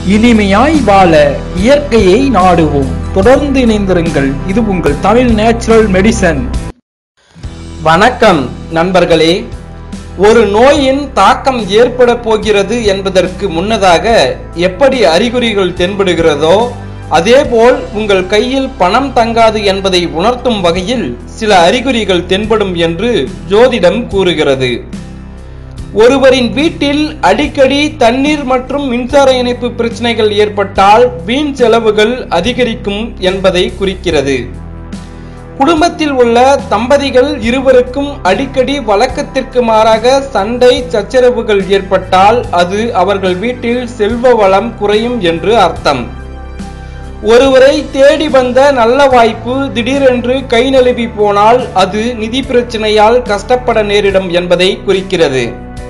இனிமையாய் வாழ இயற்கையை நாடுவோம் தொடர்ந்து இணைந்திருங்கள் இது உங்கள் தமிழ் நேச்சுரல் மெடிசன் வணக்கம் நண்பர்களே ஒரு நோயின் தாக்கம் ஏற்பட போகிறது என்பதற்கு முன்னதாக எப்படி அறிகுறிகள் தென்படுகிறதோ அதேபோல் உங்கள் கையில் பணம் தங்காது என்பதை உணர்த்தும் வகையில் சில அறிகுறிகள் தென்படும் என்று ஜோதிடம் கூறுகிறது ஒருவரின் வீட்டில் அடிக்கடி தண்ணீர் மற்றும் மின்சார இணைப்பு பிரச்சனைகள் ஏற்பட்டால் வீண் செலவுகள் அதிகரிக்கும் என்பதை குறிக்கிறது குடும்பத்தில் உள்ள தம்பதிகள் இருவருக்கும் அடிக்கடி வழக்கத்திற்கு மாறாக சண்டை சச்சரவுகள் ஏற்பட்டால் அது அவர்கள் வீட்டில் செல்வ வளம் குறையும் என்று அர்த்தம் ஒருவரை தேடி வந்த நல்ல வாய்ப்பு திடீரென்று கை நழுவி போனால் அது நிதி பிரச்சனையால் கஷ்டப்பட நேரிடும் என்பதை குறிக்கிறது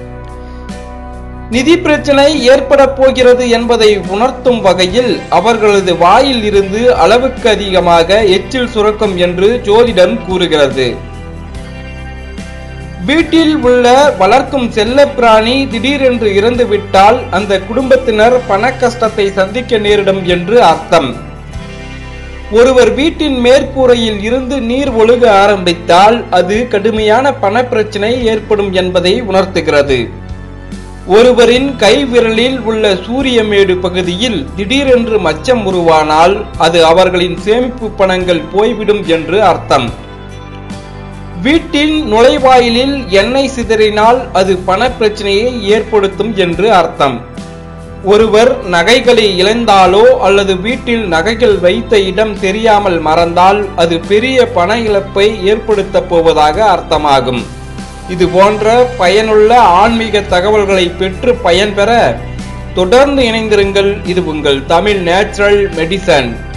நிதி பிரச்சனை ஏற்பட போகிறது என்பதை உணர்த்தும் வகையில் அவர்களது வாயில் இருந்து அளவுக்கு அதிகமாக எச்சில் சுரக்கும் என்று ஜோதிடம் கூறுகிறது வீட்டில் உள்ள வளர்க்கும் செல்ல பிராணி திடீரென்று இறந்துவிட்டால் அந்த குடும்பத்தினர் பண கஷ்டத்தை சந்திக்க நேரிடும் என்று அர்த்தம் ஒருவர் வீட்டின் மேற்கூரையில் இருந்து நீர் ஒழுக ஆரம்பித்தால் அது கடுமையான பண பிரச்சனை ஏற்படும் என்பதை உணர்த்துகிறது ஒருவரின் கை விரலில் உள்ள சூரியமேடு பகுதியில் திடீரென்று மச்சம் உருவானால் அது அவர்களின் சேமிப்பு பணங்கள் போய்விடும் என்று அர்த்தம் வீட்டின் நுழைவாயிலில் எண்ணெய் சிதறினால் அது பண பிரச்சனையை ஏற்படுத்தும் என்று அர்த்தம் ஒருவர் நகைகளை இழந்தாலோ அல்லது வீட்டில் நகைகள் வைத்த இடம் தெரியாமல் மறந்தால் அது பெரிய பண இழப்பை ஏற்படுத்தப் போவதாக அர்த்தமாகும் இது போன்ற பயனுள்ள ஆன்மீக தகவல்களை பெற்று பயன்பெற தொடர்ந்து இணைந்திருங்கள் இது உங்கள் தமிழ் நேச்சுரல் மெடிசன்